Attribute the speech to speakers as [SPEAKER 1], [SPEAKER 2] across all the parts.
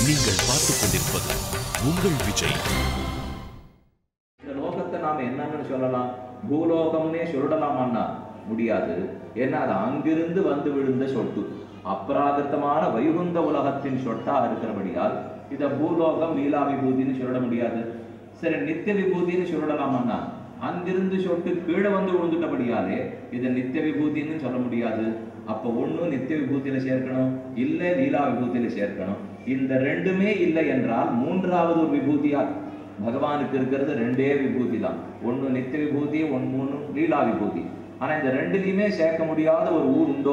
[SPEAKER 1] நீங்கள் பார்த்துக் கொண்டிருப்பது உங்கள் விஜய்
[SPEAKER 2] இந்த லோகத்தை நாம என்னன்னு சொல்லலாம் பூலோகம்னே சொல்லலாமான்னா முடியாது ஏன்னா அது அங்கிருந்து வந்து விழுந்த சொட்டு அப்ராகிருத்தமான வைகுந்த உலகத்தின் சொட்டா இருக்கிறபடியால் இத பூலோகம் லீலா விபூதின்னு சொல்லிட முடியாது சரி நித்திய விபூதின்னு சொல்லலாமான்னா அங்கிருந்து சொட்டு கீழே வந்து விழுந்துட்டபடியாலே இதை நித்திய விபூதின்னு சொல்ல முடியாது அப்ப ஒண்ணு நித்திய விபூதியில சேர்க்கணும் இல்ல லீலா விபூதியில சேர்க்கணும் இந்த ரெண்டுமே இல்லை என்றால் மூன்றாவது ஒரு விபூதியா பகவானுக்கு இருக்கிறது ரெண்டே விபூதி தான் ஒன்று நித்திய விபூதி ஒன்று மூணு லீலா விபூதி ஆனா இந்த ரெண்டுலையுமே சேர்க்க முடியாத ஒரு ஊர் உண்டோ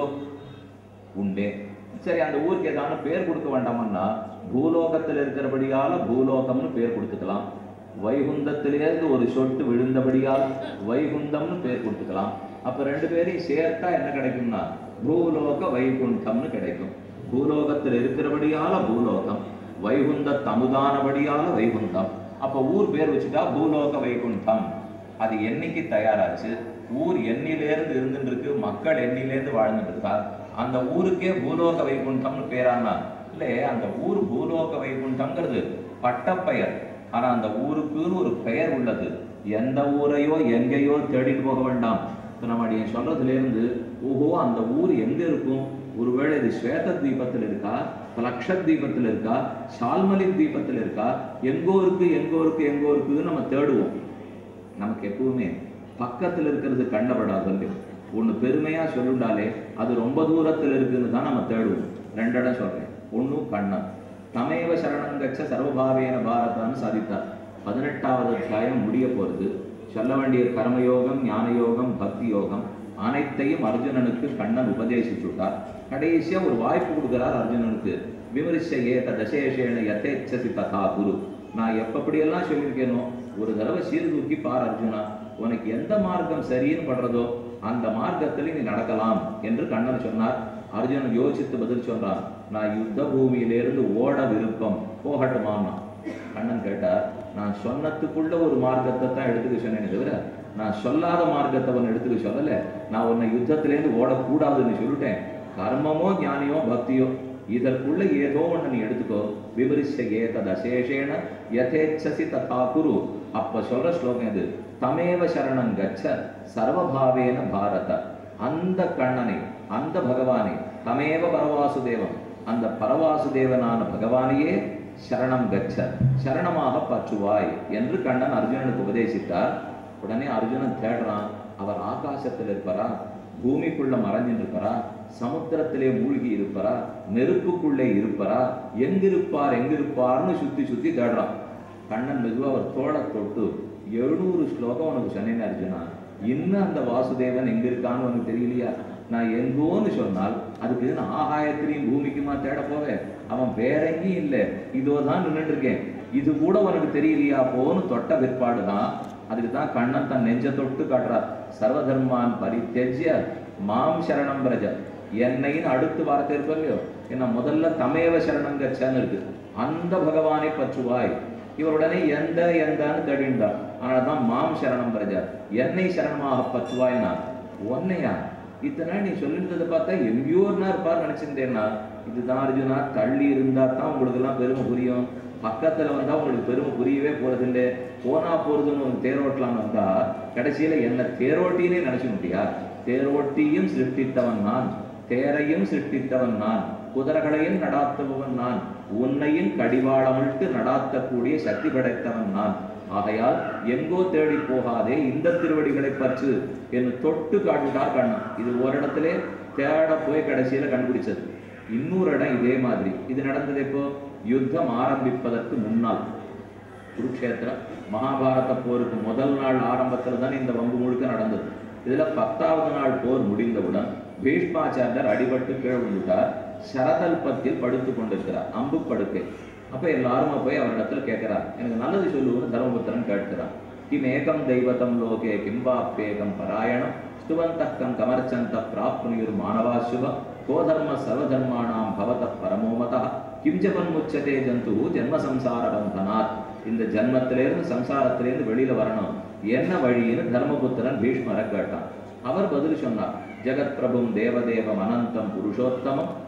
[SPEAKER 2] உண்டே சரி அந்த ஊருக்கு ஏதாவது பேர் கொடுக்க வேண்டாமன்னா பூலோகத்தில் இருக்கிறபடியால பூலோகம்னு பேர் கொடுத்துக்கலாம் வைகுந்தத்திலிருந்து ஒரு சொட்டு விழுந்தபடியால் வைகுந்தம்னு பேர் கொடுத்துக்கலாம் அப்ப ரெண்டு பேரையும் சேர்த்தா என்ன கிடைக்கும்னா பூலோக வைகுண்டம்னு கிடைக்கும் பூலோகத்தில் இருக்கிறபடியால பூலோகம் வைகுந்த தமுதானபடியால வைகுந்தம் அப்ப ஊர் பேர் வச்சுட்டா பூலோக வைகுண்டம் அது என்னைக்கு தயாராச்சு ஊர் எண்ணிலேருந்து இருந்துட்டு இருக்கு மக்கள் எண்ணிலேருந்து வாழ்ந்துட்டு இருக்கா அந்த ஊருக்கே பூலோக வைகுண்டம்னு பேரானா இல்லை அந்த ஊர் பூலோக வைகுண்டம்ங்கிறது பட்டப்பெயர் ஆனா அந்த ஊருக்குன்னு ஒரு பெயர் உள்ளது எந்த ஊரையோ எங்கேயோ தேடிட்டு போக வேண்டாம் இப்ப நம்ம நீ சொல்றதுல இருந்து ஓஹோ அந்த ஊர் எங்க இருக்கும் ஒருவேளை இது ஸ்வேத தீபத்தில் இருக்கா லக்ஷ தீபத்தில் இருக்கா ஷால்மலிக் தீபத்தில் இருக்கா எங்கோ இருக்கு எங்கோ இருக்கு எங்கோ இருக்குன்னு நம்ம தேடுவோம் நமக்கு எப்பவுமே பக்கத்துல இருக்கிறது கண்டப்படாது இல்லையோ ஒண்ணு பெருமையா சொல்லுண்டாலே அது ரொம்ப தூரத்துல இருக்குன்னு தான் நம்ம தேடுவோம் ரெண்டு இடம் சொல்றேன் ஒண்ணு கண்ணன் தமேவ சரணங்கச்ச சர்வபாவேன பாரதான்னு சாதித்தார் பதினெட்டாவது அத்தியாயம் முடிய போறது சொல்ல வேண்டிய கர்மயோகம் ஞான யோகம் பக்தி யோகம் அனைத்தையும் அர்ஜுனனுக்கு கண்ணன் உபதேசிச்சுட்டார் கடைசியா ஒரு வாய்ப்பு கொடுக்கிறார் அர்ஜுனனுக்கு விமரிச ஏத தசேஷேன யதேச்சசி ததா குரு நான் எப்படியெல்லாம் சொல்லியிருக்கேனோ ஒரு தடவை சீர்தூக்கி பார் அர்ஜுனா உனக்கு எந்த மார்க்கம் சரின்னு படுறதோ அந்த மார்க்கத்தில் நீ நடக்கலாம் என்று கண்ணன் சொன்னார் அர்ஜுனன் யோசித்து பதில் சொன்னான் நான் யுத்த பூமியிலிருந்து ஓட விருப்பம் போகட்டுமான்னா கண்ணன் கேட்டார் நான் சொன்னதுக்குள்ள ஒரு மார்க்கத்தை தான் எடுத்துக்க சொன்னேனே தவிர நான் சொல்லாத மார்க்கத்தை ஒன்று எடுத்துக்க சொல்லல நான் உன்னை யுத்தத்திலேருந்து ஓடக்கூடாதுன்னு சொல்லிட்டேன் கர்மமோ ஞானியோ பக்தியோ இதற்குள்ள ஏதோ ஒண்ணு நீ எடுத்துக்கோ விபரிச ஏதத் அசேஷேன யதேச்சசி ததா குரு அப்ப சொல்ற ஸ்லோகம் இது தமேவ சரணம் கச்ச சர்வபாவேன பாரத அந்த கண்ணனை அந்த பகவானை தமேவ பரவாசுதேவம் அந்த பரவாசுதேவனான பகவானையே சரணம் கச்ச சரணமாக பற்றுவாய் என்று கண்ணன் அர்ஜுனனுக்கு உபதேசித்தார் உடனே அர்ஜுனன் தேடுறான் அவர் ஆகாசத்தில் இருப்பாரா பூமிக்குள்ள மறைஞ்சிட்டு இருப்பாரா சமுத்திரத்திலே மூழ்கி இருப்பாரா நெருப்புக்குள்ளே இருப்பாரா எங்கிருப்பார் எங்கிருப்பார்னு சுத்தி சுத்தி தேடுறான் கண்ணன் மெதுவா அவர் தோளை தொட்டு எழுநூறு ஸ்லோகம் உனக்கு சொன்னேன் அர்ஜுனா இன்னும் அந்த வாசுதேவன் எங்க இருக்கான்னு உனக்கு தெரியலையா நான் எங்கோன்னு சொன்னால் அதுக்கு நான் ஆகாயத்திலையும் பூமிக்குமா தேட போவேன் அவன் வேற எங்கேயும் இல்லை இதோ தான் நின்றுட்டு இருக்கேன் இது கூட உனக்கு தெரியலையா போன்னு தொட்ட பிற்பாடு தான் அதுக்கு தான் கண்ணன் தன் நெஞ்ச தொட்டு காட்டுறார் சர்வதர்மான் பரித்தெஜ்ய மாம் சரணம் பிரஜ என்னைன்னு அடுத்து வார்த்தை இருக்கும் இல்லையோ என்ன முதல்ல தமேவ சரணம் கச்சான்னு இருக்கு அந்த பகவானை பற்றுவாய் இவருடனே எந்த எந்தன்னு தேடிண்டார் ஆனால் தான் மாம் சரணம் பிரஜா என்னை சரணமாக பற்றுவாய்னா உன்னையா இத்தனை நாள் நீ சொல்லியிருந்ததை பார்த்தா எங்கேயோ ஒருனா இருப்பார் நினைச்சிருந்தேன்னா இதுதான் அர்ஜுனா தள்ளி இருந்தா தான் உங்களுக்கு எல்லாம் பெருமை புரியும் பக்கத்துல வந்தா உங்களுக்கு பெருமை புரியவே போறதில்லை போனா போறதுன்னு ஒரு தேரோட்டலாம்னு வந்தா கடைசியில என்ன தேரோட்டினே நினைச்சு முடியா தேரோட்டியும் சிருஷ்டித்தவன் நான் தேரையும் சிருஷ்டித்தவன் நான் குதிரைகளையும் நடாத்துபவன் நான் உன்னையும் கடிவாளமிட்டு நடாத்தக்கூடிய சக்தி படைத்தவன் நான் ஆகையால் எங்கோ தேடி போகாதே இந்த திருவடிகளை பற்று என்று தொட்டு காட்டுட்டார் கண்ணன் இது ஓரிடத்திலே தேட போய் கடைசியில கண்டுபிடிச்சது இன்னொரு இடம் இதே மாதிரி இது நடந்தது எப்போ யுத்தம் ஆரம்பிப்பதற்கு முன்னால் குருக்ஷேத்திரம் மகாபாரத போருக்கு முதல் நாள் ஆரம்பத்துல தான் இந்த வம்பு முழுக்க நடந்தது இதுல பத்தாவது நாள் போர் முடிந்தவுடன் பீஷ்மாச்சாரியர் அடிபட்டு கீழே விழுந்தார் சரதல்பத்தில் படுத்து கொண்டிருக்கிறார் அம்பு படுக்கை அப்ப எல்லாரும் போய் அவரிடத்துல கேட்கிறார் எனக்கு நல்லது சொல்லுவோம்னு தர்மபுத்திரன் கேட்கிறார் கிம் ஏகம் தெய்வதம் லோகே கிம்பாப்பேகம் பராயணம் ஸ்துவந்தக்கம் கமர்ச்சந்த பிராப்னுயுர் மானவா சுகம் கோதர்ம சர்வதர்மாணாம் பவத பரமோமதா கிம் ஜபன் முச்சதே ஜந்து ஜென்ம சம்சார பந்தனாத் இந்த ஜன்மத்திலேருந்து சம்சாரத்திலேருந்து வெளியில வரணும் என்ன வழின்னு தர்மபுத்திரன் பீஷ்மரை கேட்டான் அவர் பதில் சொன்னார் ஜெகத் பிரபும் தேவதேவம் அனந்தம் புருஷோத்தமம்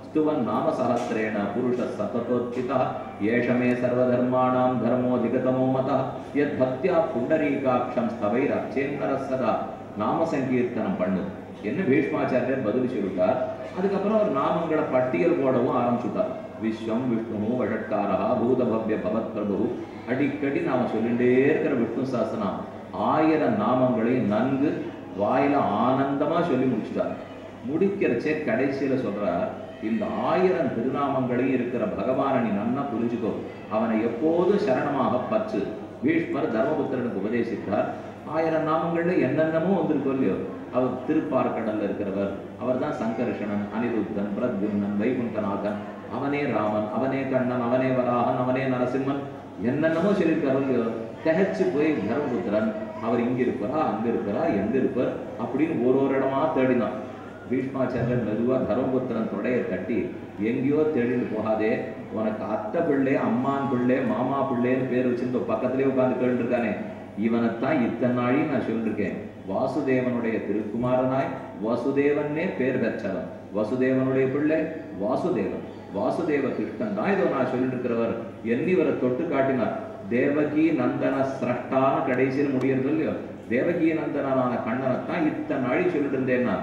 [SPEAKER 2] स्तुवन् नाम सहस्रेण पुरुषः सततोत्थितः एष मे सर्वधर्माणां धर्मोऽधिगतमो मतः यद्भक्त्या पुण्डरीकाक्षं स्तवैरर्चेन्नरः सदा நாம சங்கீர்த்தனம் பண்ணு என்ன பீஷ்மாச்சாரியர் பதில் சொல்லிட்டார் அதுக்கப்புறம் அவர் நாமங்களை பட்டியல் போடவும் ஆரம்பிச்சுட்டார் விஸ்வம் விஷ்ணு வழட்காரா பூதபவ்ய பவத் பிரபு அடிக்கடி நாம சொல்லிட்டே இருக்கிற விஷ்ணு சாஸ்திரம் ஆயிரம் நாமங்களை நன்கு வாயில ஆனந்தமா சொல்லி முடிச்சிட்டார் முடிக்கிறச்சே கடைசியில சொல்றார் இந்த ஆயிரம் திருநாமங்களையும் இருக்கிற பகவானை நீ நன்னா புரிஞ்சுக்கோ அவனை எப்போதும் சரணமாக பற்று பீஷ்மர் தர்மபுத்திரனுக்கு உபதேசித்தார் ஆயிரம் நாமங்கள்ல என்னென்னமோ வந்திருக்கோ இல்லையோ அவர் திருப்பார்கடல்ல இருக்கிறவர் அவர் தான் சங்கர்ஷணன் அனிருத்தன் பிரத்யும்னன் வைகுண்டநாதன் அவனே ராமன் அவனே கண்ணன் அவனே வராகன் அவனே நரசிம்மன் என்னென்னமோ சொல்லியிருக்காரு இல்லையோ திகைச்சு போய் தர்மபுத்திரன் அவர் இங்க இருப்பாரா அங்க இருப்பாரா எங்க இருப்பார் அப்படின்னு ஒரு ஒரு இடமா தேடினான் பீஷ்மாச்சாரியர் மெதுவா தர்மபுத்திரன் தொடையை தட்டி எங்கேயோ தேடிட்டு போகாதே உனக்கு அத்தை பிள்ளை அம்மான் பிள்ளை மாமா பிள்ளைன்னு பேர் வச்சிருந்த பக்கத்திலே உட்கார்ந்து கேட்டு இருக்கானே இவனைத்தான் இத்தனை நாழி நான் சொல்லிருக்கேன் வாசுதேவனுடைய திருக்குமாரனாய் வசுதேவனே பேர் பெற்றவன் வசுதேவனுடைய பிள்ளை வாசுதேவன் வாசுதேவ கிருஷ்ணன் தான் இதோ நான் சொல்லிட்டு இருக்கிறவர் எண்ணி இவரை தொட்டு காட்டினார் தேவகி நந்தன சிரஷ்டான கடைசியில் முடியறது இல்லையோ தேவகி நந்தனான கண்ணனைத்தான் இத்தனை நாழி சொல்லிட்டு இருந்தேன் நான்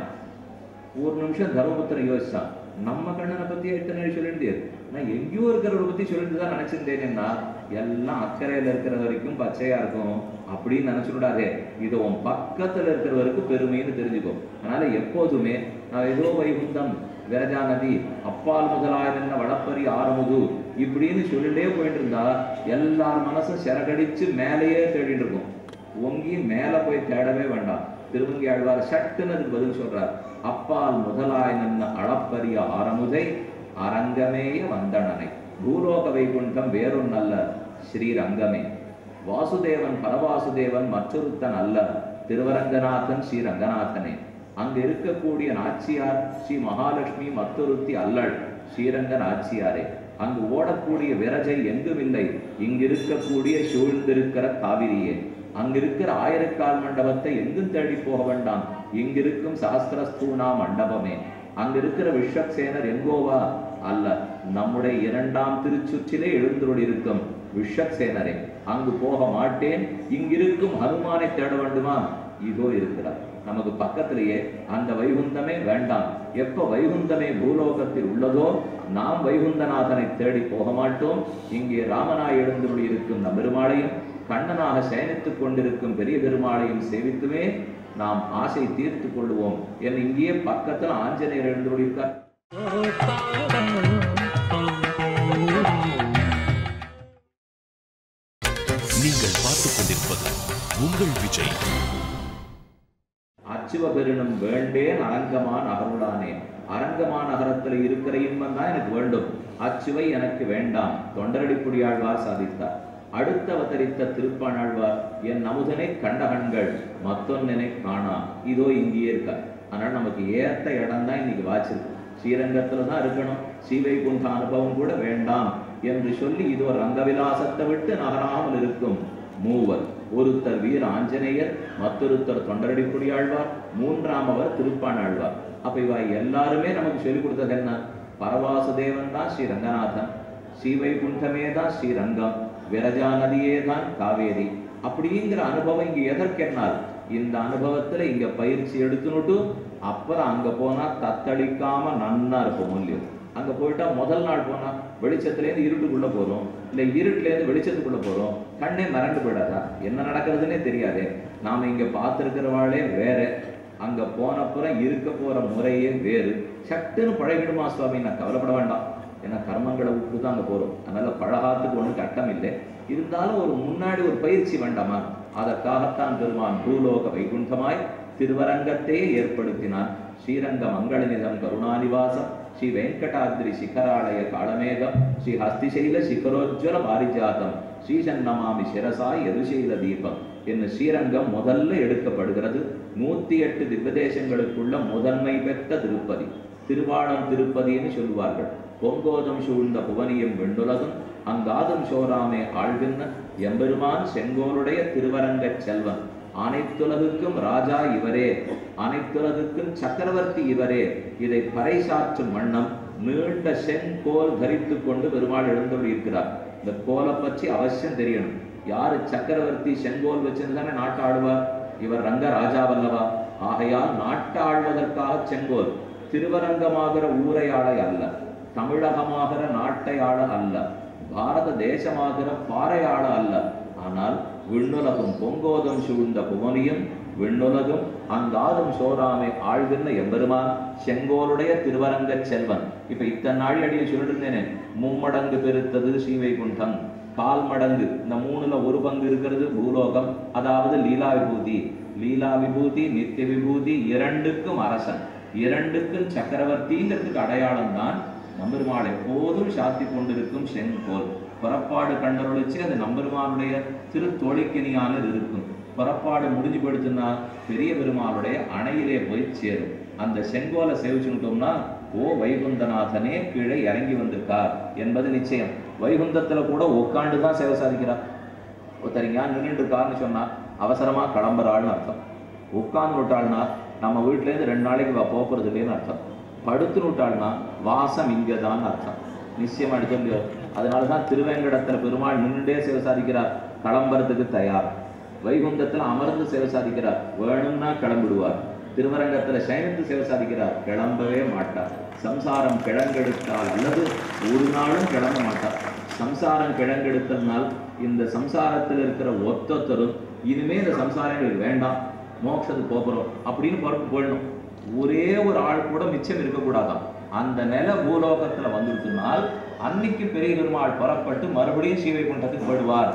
[SPEAKER 2] ஒரு நிமிஷம் தர்மபுத்திரன் யோசிச்சான் நம்ம கண்ணனை பத்தி எத்தனை நாள் சொல்லிட்டு நான் எங்கேயோ இருக்கிறவரை பத்தி சொல்லிட்டு தான் நினைச்சிருந்தேன்னா எல்லாம் அக்கறையில இருக்கிற வரைக்கும் பச்சையா இருக்கும் அப்படின்னு நினைச்சுடாதே இது உன் பக்கத்துல இருக்கிறவருக்கு பெருமைன்னு தெரிஞ்சுக்கோ அதனால எப்போதுமே நான் ஏதோ வைகுந்தம் விரஜா நதி அப்பால் முதலாய நின்ன வடப்பரி ஆறுமுது இப்படின்னு சொல்லிட்டே போயிட்டு இருந்தா எல்லார் மனசும் சிறகடிச்சு மேலேயே தேடிட்டு இருக்கும் ஒங்கி மேல போய் தேடவே வேண்டாம் திருமங்கி ஆழ்வார் சட்டுன்னு அதுக்கு பதில் சொல்றார் அப்பால் முதலாய் நின்ன அளப்பரிய ஆரமுதை அரங்கமேய வந்தனனை பூலோக வைகுண்டம் வேறொன்னல்ல ஸ்ரீரங்கமே வாசுதேவன் பரவாசுதேவன் மற்றொருத்தன் அல்ல திருவரங்கநாதன் ஸ்ரீ ரங்கநாதனே அங்கு இருக்கக்கூடிய நாச்சியார் ஸ்ரீ மகாலட்சுமி மற்றொருத்தி அல்லள் ஸ்ரீரங்க நாச்சியாரே அங்கு ஓடக்கூடிய விரஜை எங்குமில்லை இங்கிருக்கக்கூடிய சூழ்ந்திருக்கிற காவிரியே அங்கிருக்கிற ஆயிரக்கால் மண்டபத்தை எங்கும் தேடி போக வேண்டாம் இங்கிருக்கும் சாஸ்திரஸ்தூனா மண்டபமே அங்கிருக்கிற விஸ்வக்சேனர் எங்கோவா அல்ல நம்முடைய இரண்டாம் திருச்சுற்றிலே எழுந்தருள் இருக்கும் விஸ்வக்சேனரே அங்கு போக மாட்டேன் இங்கிருக்கும் ஹனுமானை தேட வேண்டுமா இதோ இருக்கிறார் நமக்கு பக்கத்திலேயே அந்த வைகுந்தமே வேண்டாம் எப்ப வைகுந்தமே பூலோகத்தில் உள்ளதோ நாம் வைகுந்தநாதனை தேடி போக மாட்டோம் இங்கே ராமனாய் எழுந்துள்ள இருக்கும் நம்பெருமாளையும் கண்ணனாக சயனித்துக் கொண்டிருக்கும் பெரிய பெருமாளையும் சேவித்துமே நாம் ஆசை தீர்த்து கொள்வோம் என் இங்கேயே பக்கத்தில் ஆஞ்சநேயர் எழுந்து இருக்கார்
[SPEAKER 1] நீங்கள் பார்த்துக் கொண்டிருப்பது உங்கள் விஜய்
[SPEAKER 2] அச்சுவ பெருணும் வேண்டேன் அரங்கமான் அகருளானே அரங்கமா நகரத்தில் இருக்கிற இன்பம் தான் எனக்கு வேண்டும் அச்சுவை எனக்கு வேண்டாம் தொண்டரடிப்புடியாழ்வார் சாதித்தார் அடுத்து அவதரித்த திருப்பாணாழ்வார் என் அமுதனை கண்ட கண்கள் மத்தொன்னை காணா இதோ இங்கேயே இருக்கார் அதனால நமக்கு ஏத்த இடம் தான் இன்னைக்கு வாச்சிருக்கு ஸ்ரீரங்கத்துல தான் இருக்கணும் ஸ்ரீவைகுண்ட அனுபவம் கூட வேண்டாம் என்று சொல்லி இதோ ரங்கவிலாசத்தை விட்டு நகராமல் இருக்கும் மூவர் ஒருத்தர் வீர ஆஞ்சநேயர் மற்றொருத்தர் தொண்டரடிப்புடி ஆழ்வார் மூன்றாம் அவர் திருப்பாணாழ்வார் அப்ப இவ எல்லாருமே நமக்கு சொல்லிக் கொடுத்தது என்ன பரவாசுதேவன் தான் ஸ்ரீ ரங்கநாதன் ஸ்ரீவைகுண்டமே தான் ஸ்ரீரங்கம் விரஜா நதியே தான் காவேரி அப்படிங்கிற அனுபவம் இங்க எதற்கென்னால் இந்த அனுபவத்துல இங்க பயிற்சி எடுத்துனுட்டு அப்புறம் அங்க போனா தத்தளிக்காம நன்னா இருப்போம் இல்லையோ அங்க போயிட்டா முதல் நாள் போனா வெளிச்சத்துலேருந்து இருட்டுக்குள்ள போறோம் இல்ல இருட்டுலேருந்து வெளிச்சத்துக்குள்ள போறோம் கண்ணே மறண்டு போயிடாதா என்ன நடக்கிறதுனே தெரியாதே நாம இங்க பார்த்திருக்கிறவாளே வேற அங்க போனப்புறம் இருக்க போற முறையே வேறு சட்டுன்னு பழகிடுமா சுவாமி நான் கவலைப்பட வேண்டாம் ஏன்னா கர்மங்களை விட்டு தான் அங்க போறோம் அதனால பழகாத்துக்கு ஒண்ணும் கட்டம் இல்லை இருந்தாலும் ஒரு முன்னாடி ஒரு பயிற்சி வேண்டாமா அதற்காகத்தான் பெருமான் பூலோக வைகுண்டமாய் திருவரங்கத்தையே ஏற்படுத்தினான் ஸ்ரீரங்க மங்களநிதம் கருணாநிவாசம் ஸ்ரீ வெங்கடாத்ரி சிகராலய காளமேகம் ஸ்ரீ ஹஸ்திசைல சிகரோஜ்வல பாரிஜாதம் ஸ்ரீசன்னமாமி சிரசாய் எதுசைல தீபம் என்று ஸ்ரீரங்கம் முதல்ல எடுக்கப்படுகிறது நூத்தி எட்டு திவ்யதேசங்களுக்குள்ள முதன்மை பெற்ற திருப்பதி திருவாளம் திருப்பதின்னு சொல்வார்கள் பொங்கோதம் சூழ்ந்த புவனியும் வெண்டுலகும் அங்காதும் சோராமே ஆழ்கின்ற எம்பெருமான் செங்கோலுடைய திருவரங்கச் செல்வன் அனைத்துலகுக்கும் ராஜா இவரே அனைத்துலகுக்கும் சக்கரவர்த்தி இவரே இதை பறைசாற்றும் வண்ணம் நீண்ட செங்கோல் தரித்து கொண்டு பெருமாள் எழுந்தோடி இருக்கிறார் இந்த கோலை பற்றி அவசியம் தெரியணும் யாரு சக்கரவர்த்தி செங்கோல் வச்சிருந்து தானே நாட்டை ஆடுவார் இவர் ரங்க ராஜாவல்லவா ஆகையால் நாட்டை ஆள்வதற்காக செங்கோல் திருவரங்கமாகிற ஊரை ஆளை அல்ல தமிழகமாகிற நாட்டை ஆள அல்ல பாரத தேசமாகிற பாறை ஆள அல்ல ஆனால் விண்ணுலகும் பொங்கோதம் சூழ்ந்த புவனியும் விண்ணுலகும் அங்காதும் சோராமை ஆழ்கின்ற எம்பெருமான் செங்கோலுடைய திருவரங்க செல்வன் இப்ப இத்தனை நாள் அடியில் சொல்லிருந்தேனே மும்மடங்கு பெருத்தது ஸ்ரீவைகுண்டம் கால் மடங்கு இந்த மூணுல ஒரு பங்கு இருக்கிறது பூலோகம் அதாவது லீலா விபூதி லீலா விபூதி நித்திய விபூதி இரண்டுக்கும் அரசன் இரண்டுக்கும் சக்கரவர்த்திங்கிறதுக்கு அடையாளம் தான் நம்பெருமாள் எப்போதும் சாத்தி கொண்டிருக்கும் செங்கோல் புறப்பாடு கண்டருளிச்சு அது நம்பெருமானுடைய திருத்தோழிக்கினியானது இருக்கும் புறப்பாடு முடிஞ்சு படுத்துனா பெரிய பெருமாளுடைய அணையிலே போய் சேரும் அந்த செங்கோலை சேவிச்சுட்டோம்னா ஓ வைகுந்தநாதனே கீழே இறங்கி வந்திருக்கார் என்பது நிச்சயம் வைகுந்தத்துல கூட உட்காண்டு தான் சேவை சாதிக்கிறார் ஒருத்தர் ஏன் நின்றுட்டு இருக்காருன்னு சொன்னா அவசரமா கிளம்புறாள்னு அர்த்தம் உட்கார்ந்து விட்டாள்னா நம்ம வீட்டுல இருந்து ரெண்டு நாளைக்கு வா போறது இல்லைன்னு அர்த்தம் படுத்து விட்டாள்னா வாசம் இங்கதான் அர்த்தம் நிச்சயமா எடுக்க முடியாது அதனாலதான் திருவேங்கடத்துல பெருமாள் நின்றுட்டே சேவை சாதிக்கிறார் கிளம்புறதுக்கு தயார் வைகுந்தத்துல அமர்ந்து சேவை சாதிக்கிறார் வேணும்னா கிளம்பிடுவார் திருவரங்கத்துல சயனித்து சேவை சாதிக்கிறார் கிளம்பவே மாட்டார் சம்சாரம் கிழங்கெடுத்தால் அல்லது ஒரு நாளும் கிளம்ப மாட்டார் சம்சாரம் கிழங்கெடுத்ததுனால் இந்த சம்சாரத்தில் இருக்கிற ஒத்தொத்தரும் இனிமே இந்த சம்சாரங்கள் வேண்டாம் மோட்சத்துக்கு போகிறோம் அப்படின்னு பொறுப்பு போயிடணும் ஒரே ஒரு ஆள் கூட மிச்சம் இருக்கக்கூடாதாம் அந்த நில பூலோகத்துல வந்துருச்சுனால் அன்னைக்கு பெரிய பெருமாள் புறப்பட்டு மறுபடியும் ஸ்ரீவைகுண்டத்துக்கு போயிடுவார்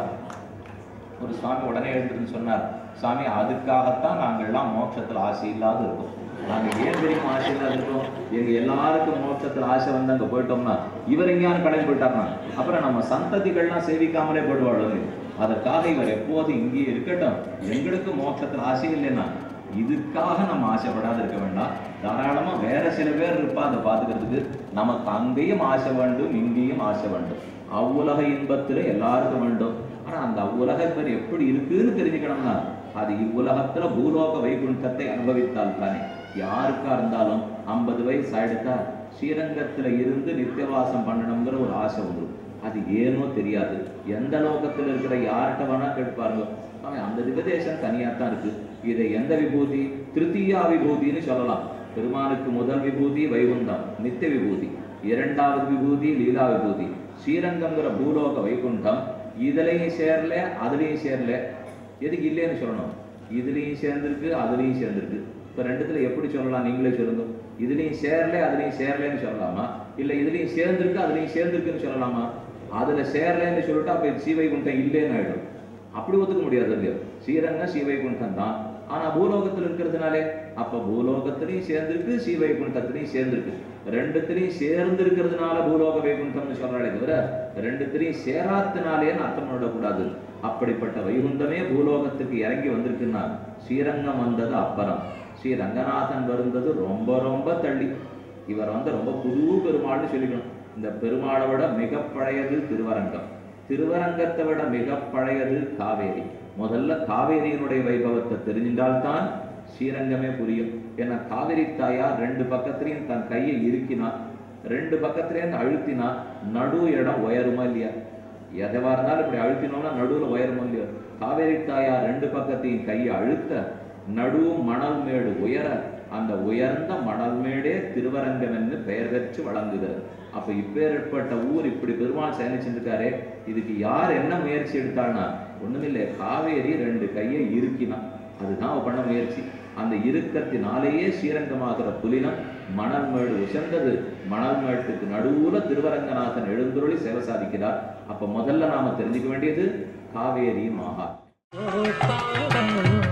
[SPEAKER 2] ஒரு சுவாமி உடனே எழுந்துன்னு சொன்னார் சுவாமி அதுக்காகத்தான் நாங்கள்லாம் மோட்சத்துல ஆசை இல்லாத இருக்கோம் நாங்க ஏன் தெரியுமா ஆசை இல்லாத இருக்கோம் எங்க எல்லாருக்கும் மோட்சத்துல ஆசை வந்து அங்க போயிட்டோம்னா இவர் எங்கேயாவது கடை போயிட்டார்னா அப்புறம் நம்ம சந்ததிகள்லாம் சேவிக்காமலே போயிடுவாள் அதற்காக இவர் எப்போதும் இங்கேயே இருக்கட்டும் எங்களுக்கு மோட்சத்துல ஆசை இல்லைன்னா இதுக்காக நம்ம ஆசைப்படாத இருக்க வேண்டாம் தாராளமா வேற சில பேர் இருப்பா அதை பார்த்துக்கிறதுக்கு நமக்கு அங்கேயும் ஆசை வேண்டும் இங்கேயும் ஆசை வேண்டும் அவ்வுலக இன்பத்துல எல்லாருக்கும் வேண்டும் ஆனா அந்த அவ்வுலக பேர் எப்படி இருக்குன்னு தெரிஞ்சுக்கணும்னா அது இவ்வுலகத்துல பூலோக வைகுண்டத்தை அனுபவித்தால் தானே யாருக்கா இருந்தாலும் ஐம்பது வயசு ஆயிடுத்தா ஸ்ரீரங்கத்துல இருந்து நித்தியவாசம் பண்ணணுங்கிற ஒரு ஆசை உண்டு அது ஏனோ தெரியாது எந்த லோகத்துல இருக்கிற யார்கிட்ட வேணா கேட்பாருங்க அவன் அந்த திகதேசம் தனியா தான் இருக்கு இதை எந்த விபூதி திருத்தீயா விபூதின்னு சொல்லலாம் பெருமானுக்கு முதல் விபூதி வைகுண்டம் நித்திய விபூதி இரண்டாவது விபூதி லீலா விபூதி ஸ்ரீரங்கங்கிற பூலோக வைகுண்டம் இதுலயும் சேரல அதுலயும் சேரல எதுக்கு இல்லைன்னு சொல்லணும் இதுலயும் சேர்ந்திருக்கு அதுலயும் சேர்ந்திருக்கு இப்ப ரெண்டுத்துல எப்படி சொல்லலாம் நீங்களே சொல்லுங்க இதுலயும் சேரல அதுலயும் சேரலன்னு சொல்லலாமா இல்ல இதுலயும் சேர்ந்திருக்கு அதுலயும் சேர்ந்திருக்குன்னு சொல்லலாமா அதுல சேரலன்னு சொல்லிட்டு அப்ப சீவைகுண்டம் இல்லைன்னு ஆயிடும் அப்படி ஒத்துக்க முடியாது இல்லையோ ஸ்ரீரங்க சீவைகுண்டம் தான் ஆனா பூலோகத்துல இருக்கிறதுனாலே அப்ப பூலோகத்திலையும் சேர்ந்திருக்கு சீவைகுண்டத்திலையும் சேர்ந்திருக்கு ரெண்டுத்திலையும் சேர்ந்து இருக்கிறதுனால பூலோக வைகுண்டம்னு சொல்றாளே தவிர ரெண்டுத்திலையும் சேராத்தினாலேன்னு அர்த்தம் பண்ணக்கூடாது அப்படிப்பட்ட வைகுண்டமே பூலோகத்துக்கு இறங்கி வந்திருக்குன்னா ஸ்ரீரங்கம் வந்தது அப்புறம் ஸ்ரீ ரங்கநாதன் வருந்தது ரொம்ப ரொம்ப தள்ளி இவர் வந்து ரொம்ப புது பெருமாள்னு சொல்லிக்கணும் இந்த பெருமாளை விட மிக பழையது திருவரங்கம் திருவரங்கத்தை விட மிக பழையது காவேரி முதல்ல காவேரியினுடைய வைபவத்தை தெரிஞ்சின்றால்தான் ஸ்ரீரங்கமே புரியும் ஏன்னா காவிரி தாயார் ரெண்டு பக்கத்துலையும் தன் கையை இறுக்கினா ரெண்டு பக்கத்துலேயும் அழுத்தினா நடு இடம் உயருமா இல்லையா எதுவா இருந்தாலும் இப்படி அழுத்தினோம்னா நடுவுல உயருமா இல்லையா காவேரி தாயார் ரெண்டு பக்கத்தையும் கையை அழுத்த நடு மணல் மேடு உயர அந்த உயர்ந்த மணல் மேடே திருவரங்கம் என்று பெயர் பெற்று வழங்குகிறது அப்ப இப்பேற்பட்ட ஊர் இப்படி பெருமாள் சயனிச்சிருக்காரே இதுக்கு யார் என்ன முயற்சி எடுத்தாள்னா ஒண்ணுமில்லை காவேரி ரெண்டு கையை இறுக்கினா அதுதான் அவ பண்ண முயற்சி அந்த இறுக்கத்தினாலேயே ஸ்ரீரங்கமாகிற புலினம் மணல் மேடு உசந்தது மணல் மேட்டுக்கு நடுவுல திருவரங்கநாதன் எழுந்துருளி சேவை சாதிக்கிறார் அப்ப முதல்ல நாம தெரிஞ்சுக்க வேண்டியது காவேரி மகா
[SPEAKER 3] கோபாலம்